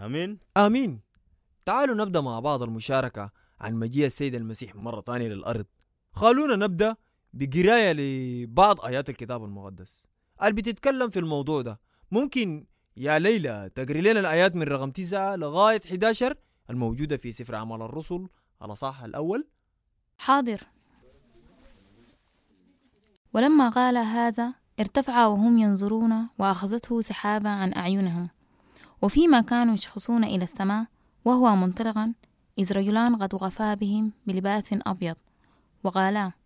امين آمين تعالوا نبدأ مع بعض المشاركة عن مجيء السيد المسيح مرة تانية للأرض خلونا نبدأ بقراية لبعض آيات الكتاب المقدس اللي بتتكلم في الموضوع ده ممكن يا ليلى تقري لنا الآيات من رقم 9 لغاية 11 الموجودة في سفر أعمال الرسل الأصحاح الأول حاضر ولما قال هذا ارتفع وهم ينظرون وأخذته سحابة عن أعينهم وفيما كانوا يشخصون إلى السماء وهو منطلقا إذ رجلان قد وقفا بهم بلباس أبيض وقالا